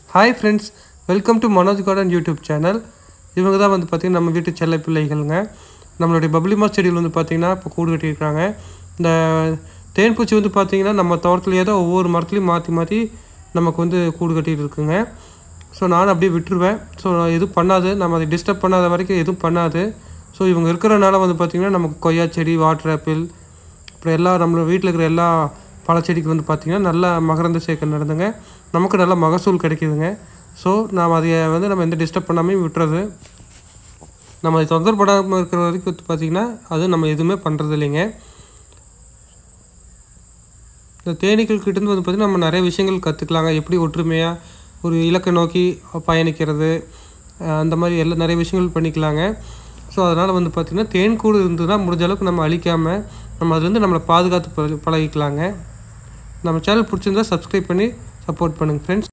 hi friends welcome to Manoj garden YouTube channel இவங்க தான் வந்து பார்த்திங்கன்னா நம்ம வீட்டு செல்ல பிள்ளைகளுங்க நம்மளுடைய பப்ளிமா செடியில் வந்து பார்த்திங்கன்னா இப்போ கூடு கட்டியிருக்காங்க இந்த தேன்பூச்சி வந்து பார்த்திங்கன்னா நம்ம தோட்டத்துலேயே தான் ஒவ்வொரு மரத்துலையும் மாற்றி மாற்றி நமக்கு வந்து கூடு கட்டிட்டு இருக்குங்க ஸோ நான் அப்படியே விட்டுருவேன் ஸோ எதுவும் பண்ணாது நம்ம அதை டிஸ்டர்ப் பண்ணாத வரைக்கும் எதுவும் பண்ணாது ஸோ இவங்க இருக்கிறனால வந்து பார்த்திங்கன்னா நமக்கு கொய்யா செடி வாட்டர் ஆப்பிள் அப்புறம் எல்லா நம்ம வீட்டில் இருக்கிற எல்லா பழச்செடிக்கு வந்து பார்த்திங்கன்னா நல்லா மகரந்த சேர்க்கை நடந்துங்க நமக்கு நல்ல மகசூல் கிடைக்குதுங்க ஸோ நாம் அதை வந்து நம்ம எந்த டிஸ்டர்ப் பண்ணாமல் விட்டுறது நம்ம அதை தொந்தரவு படாமல் இருக்கிற வரைக்கும் வந்து பார்த்திங்கன்னா அது நம்ம எதுவுமே பண்ணுறது இல்லைங்க இந்த தேனீக்கள் கிட்டேருந்து வந்து பார்த்திங்கன்னா நம்ம நிறைய விஷயங்கள் கற்றுக்கலாங்க எப்படி ஒற்றுமையாக ஒரு இலக்கை நோக்கி பயணிக்கிறது அஹ் அந்த மாதிரி எல்லா நிறைய விஷயங்கள் பண்ணிக்கலாங்க ஸோ அதனால் வந்து பார்த்திங்கன்னா தேன் கூடு இருந்ததுன்னா முடிஞ்ச அளவுக்கு நம்ம அழிக்காமல் நம்ம அதுலேருந்து நம்மளை பாதுகாத்து பழ- பழகிக்கலாங்க நம்ம சேனல் பிடிச்சிருந்தா சப்ஸ்கிரைப் பண்ணி சப்போர்ட் பண்ணுங்கள் ஃப்ரெண்ட்ஸ்